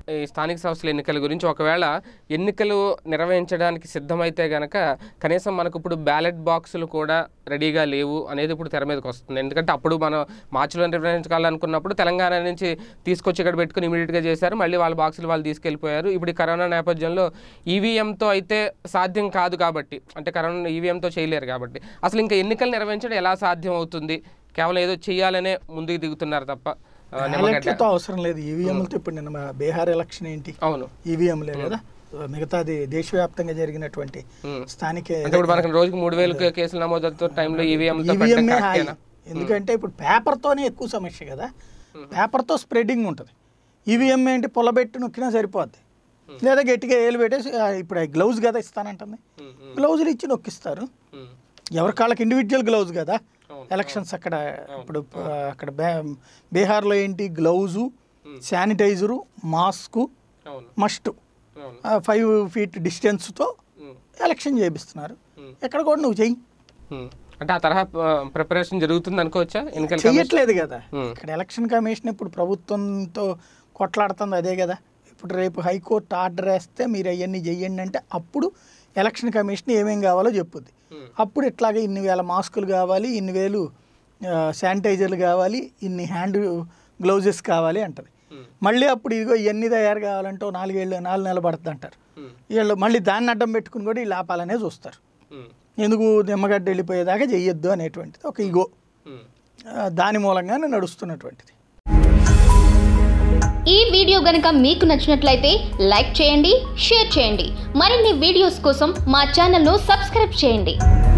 ఈ స్థానిక సంస్థల ఎన్నికల గురించి ఒకవేళ ఎన్నికలు నిర్వహించడానికి సిద్ధమైతే గనక కనీసం మనకు ఇప్పుడు బ్యాలెట్ బాక్సులు కూడా రెడీగా లేవు అనేది ఇప్పుడు తెర మీదకి వస్తుంది ఎందుకంటే అప్పుడు మనం మార్చిలో నిర్వహించాలనుకున్నప్పుడు తెలంగాణ నుంచి తీసుకొచ్చి ఇక్కడ పెట్టుకుని ఇమీడియట్గా చేశారు మళ్ళీ వాళ్ళ బాక్సులు వాళ్ళు తీసుకెళ్ళిపోయారు ఇప్పుడు ఈ కరోనా నేపథ్యంలో ఈవీఎంతో అయితే సాధ్యం కాదు కాబట్టి అంటే కరోనా ఈవీఎంతో చేయలేరు కాబట్టి అసలు ఇంకా ఎన్నికలు నిర్వహించడం ఎలా సాధ్యం అవుతుంది కేవలం ఏదో చేయాలనే ముందుకు దిగుతున్నారు తప్ప ఆ, నిమ్మగడ్డ బ్యాలెట్లతో అవసరం లేదు ఈవీఎంలతో ఇప్పుడు నిన్న మా బీహార్ ఎలక్షన్ ఏంటి అవును ఈవీఎంలే కదా మిగతాది దేశవ్యాప్తంగా జరిగినటువంటి ఉమ్. స్థానిక అంటే ఇప్పుడు మనకి రోజుకి మూడు వేలు కేసులు నమోదవుతున్న టైంలో ఈవీఎంతో ఈవీఎంఏ హాయి ఎందుకంటే ఇప్పుడు పేపర్తోనే ఎక్కువ సమస్య కదా పేపర్తో స్ప్రెడ్డింగ్ ఉంటుంది ఈవీఎం ఏంటి పొలబెట్టి నొక్కినా సరిపోద్ది లేదా గట్టిగా ఏలు పెట్టేసి ఆ, ఇప్పుడు గ్లౌజ్ కదా ఇస్తానంటుంది గ్లౌజులు ఇచ్చి నొక్కిస్తారు ఎవరి కాళ్ళకి ఇండివిజువల్ గ్లౌజ్ కదా అవును. ఎలక్షన్స్ అక్కడ ఇప్పుడు ఆ, అక్కడ బే- బీహార్లో ఏంటి గ్లౌజు శానిటైజరు మాస్కు అవును మస్ట్ అవును ఫైవ్ ఫీట్ డిస్టెన్స్తో ఉమ్. ఎలక్షన్ చేపిస్తున్నారు ఉమ్. ఎక్కడ కూడా నువ్వు చెయ్యి ఉమ్. అంటే ఆ తరహా ప్రిపరేషన్ జరుగుతుంది అనుకోవచ్చా ఎన్నికల కమిషన్? చెయ్యట్లేదు కదా ఉమ్. ఇక్కడ ఎలక్షన్ కమిషన్ ఇప్పుడు ప్రభుత్వంతో కొట్లాడుతుంది అదే కదా ఇప్పుడు రేపు హైకోర్టు ఆర్డర్ వేస్తే మీరు అవన్నీ చెయ్యండి అంటే అప్పుడు ఎలక్షన్ కమిషన్ ఏమేం కావాలో చెప్పుద్ది ఉమ్. అప్పుడు ఇట్లాగే ఇన్ని వేల మాస్కులు కావాలి ఇన్ని వేలు ఆ, శానిటైజర్లు కావాలి ఇన్ని హ్యాండ్ గ్లౌజెస్ కావాలి అంటది ఉమ్. మళ్ళీ అప్పుడు ఇదిగో ఇవన్నీ తయారు కావాలంటే ఓ నాలుగేళ్ళు నాలుగు నెలలు పడుతుంది అంటారు ఉమ్. వీళ్ళు మళ్ళీ దాన్ని అడ్డం పెట్టుకుని కూడా వీళ్ళు ఆపాలనే చూస్తారు ఉమ్. ఎందుకు నిమ్మగడ్డ వెళ్ళిపోయేదాకా చెయ్యొద్దు అనేటువంటిది ఒక ఇగో ఉమ్. ఆ, దాని మూలంగానే నడుస్తున్నటువంటిది ఈ వీడియో గనుక మీకు నచ్చినట్లయితే లైక్ చేయండి షేర్ చేయండి మరిన్ని వీడియోస్ కోసం మా ఛానల్ను సబ్స్క్రైబ్ చేయండి